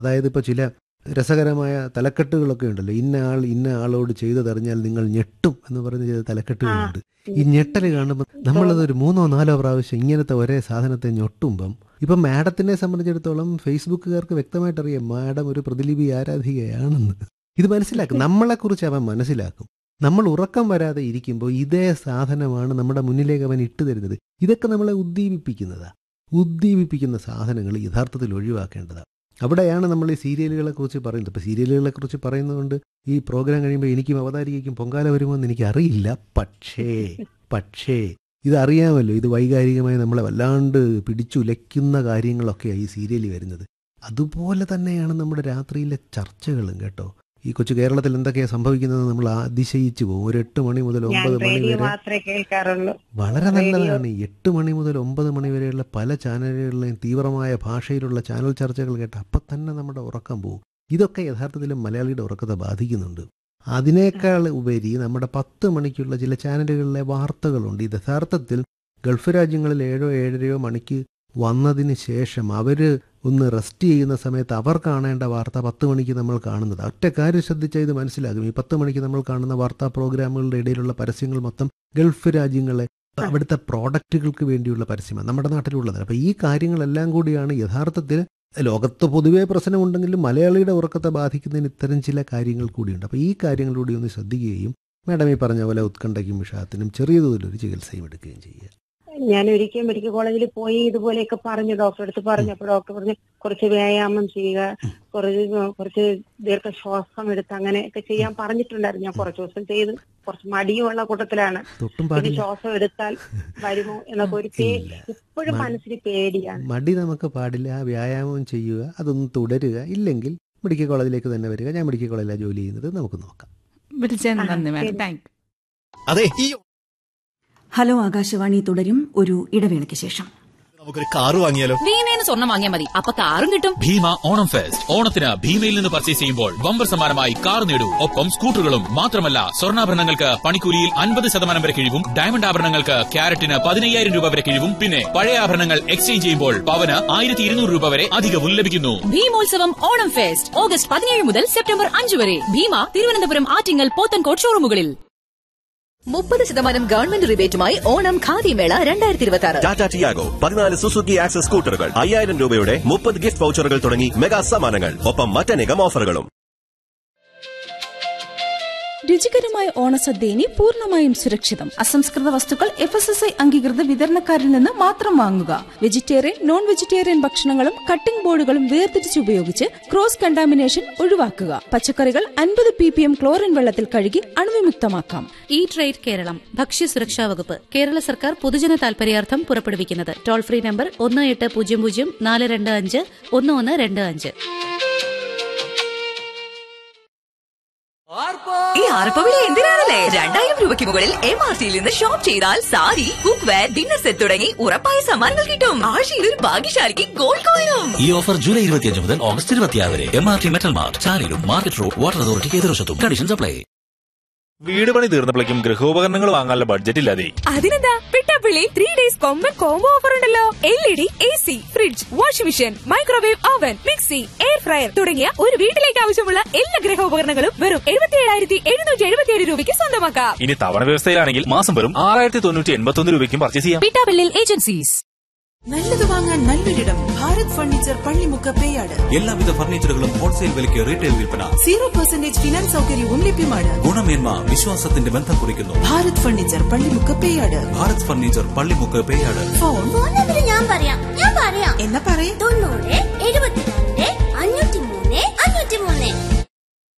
അതായത് ഇപ്പോൾ ചില രസകരമായ തലക്കെട്ടുകളൊക്കെ ഉണ്ടല്ലോ ഇന്ന ആൾ ഇന്ന ആളോട് ചെയ്തതറിഞ്ഞാൽ നിങ്ങൾ ഞെട്ടും എന്ന് പറഞ്ഞ് ചെയ്ത തലക്കെട്ടുകളുണ്ട് ഈ ഞെട്ടൽ കാണുമ്പോൾ നമ്മളത് ഒരു മൂന്നോ നാലോ പ്രാവശ്യം ഇങ്ങനത്തെ ഒരേ സാധനത്തെ ഞൊട്ടുമ്പം ഇപ്പം മാഡത്തിനെ സംബന്ധിച്ചിടത്തോളം ഫേസ്ബുക്കുകാർക്ക് വ്യക്തമായിട്ട് അറിയാം മാഡം ഒരു പ്രതിലിപി ആരാധികയാണെന്ന് ഇത് മനസ്സിലാക്കും നമ്മളെക്കുറിച്ച് അവൻ മനസ്സിലാക്കും നമ്മൾ ഉറക്കം വരാതെ ഇരിക്കുമ്പോൾ ഇതേ സാധനമാണ് നമ്മുടെ മുന്നിലേക്ക് അവൻ ഇട്ടു തരുന്നത് ഇതൊക്കെ നമ്മളെ ഉദ്ദീപിപ്പിക്കുന്നതാ ഉദ്ദീപിപ്പിക്കുന്ന സാധനങ്ങൾ യഥാർത്ഥത്തിൽ ഒഴിവാക്കേണ്ടതാണ് അവിടെയാണ് നമ്മൾ ഈ സീരിയലുകളെ കുറിച്ച് പറയുന്നത് ഇപ്പോൾ സീരിയലുകളെ കുറിച്ച് പറയുന്നതുകൊണ്ട് ഈ പ്രോഗ്രാം കഴിയുമ്പോൾ എനിക്കും അവതാരികയ്ക്കും പൊങ്കാല വരുമോ എന്ന് എനിക്ക് അറിയില്ല പക്ഷേ പക്ഷേ ഇതറിയാമല്ലോ ഇത് വൈകാരികമായി നമ്മളെ വല്ലാണ്ട് പിടിച്ചുലയ്ക്കുന്ന കാര്യങ്ങളൊക്കെയാണ് ഈ സീരിയലിൽ വരുന്നത് അതുപോലെ തന്നെയാണ് നമ്മുടെ രാത്രിയിലെ ചർച്ചകളും കേട്ടോ ഈ കൊച്ചു കേരളത്തിൽ എന്തൊക്കെയാണ് സംഭവിക്കുന്നത് നമ്മൾ അതിശയിച്ചു പോകും ഒരു എട്ട് മണി മുതൽ ഞാൻ ഒമ്പത് മണി റേഡിയോ വരെ മാത്രമേ കേൾക്കാറുള്ളൂ വളരെ റേഡിയോ- നല്ലതാണ് ഈ എട്ട് മണി മുതൽ ഒമ്പത് മണി വരെയുള്ള പല ചാനലുകളിലെയും തീവ്രമായ ഭാഷയിലുള്ള ചാനൽ ചർച്ചകൾ കേട്ട് അപ്പം തന്നെ നമ്മുടെ ഉറക്കം പോകും ഇതൊക്കെ യഥാർത്ഥത്തിൽ മലയാളിയുടെ ഉറക്കത്തെ ബാധിക്കുന്നുണ്ട് അതിനേക്കാൾ ഉപരി നമ്മുടെ പത്ത് മണിക്കുള്ള ചില ചാനലുകളിലെ വാർത്തകളുണ്ട് ഇത് യഥാർത്ഥത്തിൽ ഗൾഫ് രാജ്യങ്ങളിൽ ഏഴോ ഏഴരയോ മണിക്ക് വന്നതിന് ശേഷം അവർ ഒന്ന് റെസ്റ്റ് ചെയ്യുന്ന സമയത്ത് അവർ കാണേണ്ട വാർത്ത പത്ത് മണിക്ക് നമ്മൾ കാണുന്നത് ഒറ്റ കാര്യം ശ്രദ്ധിച്ചാൽ ഇത് മനസ്സിലാകും ഈ പത്ത് മണിക്ക് നമ്മൾ കാണുന്ന വാർത്താ പ്രോഗ്രാമുകളുടെ ഇടയിലുള്ള പരസ്യങ്ങൾ മൊത്തം ഗൾഫ് രാജ്യങ്ങളെ അവിടുത്തെ പ്രോഡക്റ്റുകൾക്ക് വേണ്ടിയുള്ള പരസ്യമാണ് നമ്മുടെ നാട്ടിലുള്ളത് അപ്പോൾ ഈ കാര്യങ്ങളെല്ലാം കൂടിയാണ് യഥാർത്ഥത്തിൽ ലോകത്ത് പൊതുവേ പ്രശ്നമുണ്ടെങ്കിലും മലയാളിയുടെ ഉറക്കത്തെ ബാധിക്കുന്നതിന് ഇത്തരം ചില കാര്യങ്ങൾ കൂടിയുണ്ട് അപ്പോൾ ഈ കാര്യങ്ങൾ കൂടി ഒന്ന് ശ്രദ്ധിക്കുകയും മാഡം ഈ പറഞ്ഞ പോലെ ഉത്കണ്ഠയ്ക്കും വിഷാദത്തിനും ചെറിയ തോതിലൊരു ചികിത്സയും എടുക്കുകയും ചെയ്യുക ഞാൻ ഒരിക്കൽ മെഡിക്കൽ കോളേജിൽ പോയി ഇതുപോലെയൊക്കെ പറഞ്ഞു ഡോക്ടറെ അടുത്ത് പറഞ്ഞു അപ്പൊ ഡോക്ടർ പറഞ്ഞു കുറച്ച് വ്യായാമം ചെയ്യുക കുറച്ച് കുറച്ച് ദീർഘശ്വാസം എടുത്ത് അങ്ങനെയൊക്കെ ചെയ്യാൻ പറഞ്ഞിട്ടുണ്ടായിരുന്നു ഞാൻ കുറച്ച് ദിവസം ചെയ്ത് കുറച്ച് മടിയുമുള്ള കൂട്ടത്തിലാണ് തൊട്ടും പിന്നെ പാടില്ല ശ്വാസം എടുത്താൽ വരുമോ എന്നൊക്കെ ഒരു പേ ഇല്ല. ഇപ്പോഴും മ- മനസ്സിന് പേടിയാണ് മടി നമുക്ക് പാടില്ല ആ വ്യായാമം ചെയ്യുക അതൊന്ന് തുടരുക ഇല്ലെങ്കിൽ മെഡിക്കൽ കോളേജിലേക്ക് തന്നെ വരിക ഞാൻ മെഡിക്കൽ കോളേജിലാണ് ജോലി ചെയ്യുന്നത് നമുക്ക് നോക്കാം വിളിച്ചതിന് ആ, നന്ദി മാഡം ശരി. താങ്ക് അതെ ഈ ഹലോ ആകാശവാണി തുടരും ഒരു ഇടവേളയ്ക്ക് ശേഷം നമുക്കൊരു കാറ് വാങ്ങിയാലോ ഭീമേന്ന് സ്വർണ്ണം വാങ്ങിയാൽ മതി അപ്പൊ കാറും കിട്ടും ഭീമ ഓണം ഫെസ്റ്റ് ഓണത്തിന് ഭീമയിൽ നിന്ന് പർച്ചേസ് ചെയ്യുമ്പോൾ ബമ്പർ സമ്മാനമായി കാർ നേടൂ ഒപ്പം സ്കൂട്ടറുകളും മാത്രമല്ല സ്വർണ്ണാഭരണങ്ങൾക്ക് പണിക്കൂലിയിൽ അൻപത് ശതമാനം വരെ കിഴിവും ഡയമണ്ട് ആഭരണങ്ങൾക്ക് ക്യാരറ്റിന് പതിനയ്യായിരം രൂപ വരെ കിഴിവും പിന്നെ പഴയ ആഭരണങ്ങൾ എക്സ്ചേഞ്ച് ചെയ്യുമ്പോൾ പവന് ആയിരത്തി ഇരുന്നൂറ് രൂപ വരെ അധികവും ലഭിക്കുന്നു ഭീമോത്സവം ഓണം ഫെസ്റ്റ് ഓഗസ്റ്റ് പതിനേഴ് മുതൽ സെപ്റ്റംബർ അഞ്ച് വരെ ഭീമ തിരുവനന്തപുരം ആറ്റിങ്ങൽ പോത്തൻകോട്ട് ഷോറൂമുകളിൽ മുപ്പത് ശതമാനം ഗവൺമെന്റ് റിബേറ്റുമായി ഓണം ഖാദി മേള രണ്ടായിരത്തി ഇരുപത്തി ആറ് ടാറ്റ ടിയാഗോ പതിനാല് സുസുക്കി ആക്സസ് സ്കൂട്ടറുകൾ അയ്യായിരം രൂപയുടെ മുപ്പത് ഗിഫ്റ്റ് വൗച്ചറുകൾ തുടങ്ങി മെഗാ സമ്മാനങ്ങൾ ഒപ്പം മറ്റനേകം ഓഫറുകളും രുചികരമായ ഓണസദ്യ ഇനി പൂർണ്ണമായും സുരക്ഷിതം അസംസ്കൃത വസ്തുക്കൾ എഫ് എസ് എസ് ഐ അംഗീകൃത വിതരണക്കാരിൽ നിന്ന് മാത്രം വാങ്ങുക വെജിറ്റേറിയൻ നോൺ വെജിറ്റേറിയൻ ഭക്ഷണങ്ങളും കട്ടിംഗ് ബോർഡുകളും വേർതിരിച്ച് ഉപയോഗിച്ച് ക്രോസ് കണ്ടാമിനേഷൻ ഒഴിവാക്കുക പച്ചക്കറികൾ അൻപത് പി പി എം ക്ലോറിൻ വെള്ളത്തിൽ കഴുകി അണുവിമുക്തമാക്കാം ഈ ട്രേഡ് കേരളം ഭക്ഷ്യസുരക്ഷാ വകുപ്പ് കേരള സർക്കാർ പൊതുജന താൽപര്യാർത്ഥം പുറപ്പെടുവിക്കുന്നത് ടോൾ ഫ്രീ നമ്പർ ഒന്ന് എട്ട് പൂജ്യം പൂജ്യം നാല് രണ്ട് അഞ്ച് ഒന്ന് ഒന്ന് രണ്ട് അഞ്ച് ഈ ആർപ്പവിളി എന്തിനാണല്ലേ രണ്ടായിരം രൂപയ്ക്ക് മുകളിൽ എം ആർ സിയിൽ നിന്ന് ഷോപ്പ് ചെയ്താൽ sari cookware dinner set തുടങ്ങി ഉറപ്പായ സമ്മാനങ്ങൾ കിട്ടും ആഴ്ചയിൽ ഒരു ഭാഗ്യശാലിക്ക് ഗോൾഡ് കോയിനും ഈ ഓഫർ ജൂലൈ ഇരുപത്തിയഞ്ച് മുതൽ ഓഗസ്റ്റ് ഇരുപത്തിയാറ് വരെ M R T metal mart ചാലിലും മാർക്കറ്റ് റോഡ് വാട്ടർ അതോറിറ്റിക്ക് എതിർവശത്തും കണ്ടീഷൻസ് അപ്ലൈ വീട് പണി തീർന്നപ്പോഴേക്കും ഗൃഹോപകരണങ്ങൾ വാങ്ങാനുള്ള ബഡ്ജറ്റ് ഇല്ലാതെ അതിനെന്താ പിട്ടാപ്പിള്ളി ത്രീ ഡേയ്സ് കൊമ്പൻ കോംബോ ഓഫർ ഉണ്ടല്ലോ L E D A C fridge washing machine microwave oven mixie air fryer തുടങ്ങിയ ഒരു വീട്ടിലേക്ക് ആവശ്യമുള്ള എല്ലാ ഗൃഹോപകരണങ്ങളും വെറും എഴുപത്തി ഏഴായിരത്തി എഴുന്നൂറ്റി എഴുപത്തിയേഴ് രൂപയ്ക്ക് സ്വന്തമാക്കാം ഇനി തവണ വ്യവസ്ഥയിലാണെങ്കിൽ മാസം വെറും ആറായിരത്തി തൊണ്ണൂറ്റി എൺപത്തി ഒന്ന് രൂപയ്ക്കും പർച്ചേസ് ചെയ്യാം പിട്ടാപിള്ളിൽ ഏജൻസീസ് നല്ലത് വാങ്ങാൻ നല്ലൊരിടം ഭാരത് ഫർണിച്ചർ പള്ളിമുക്ക് പേയാട് എല്ലാവിധ ഫർണിച്ചറുകളും ഹോൾസെയിൽ വിലയ്ക്ക് റീറ്റെയിൽ വിൽപ്പന സീറോ പെർസെന്റേജ് ഫിനാൻസ് സൗകര്യവും ലഭ്യമാണ് ഗുണമേന്മ വിശ്വാസത്തിന്റെ ബന്ധം കുറിക്കുന്നു Bharat furniture Pallimukku Peyad Bharat furniture Pallimukku Peyad phone phone number ഞാൻ പറയാം ഞാൻ പറയാം എന്നാ പറയേ തൊണ്ണൂറ്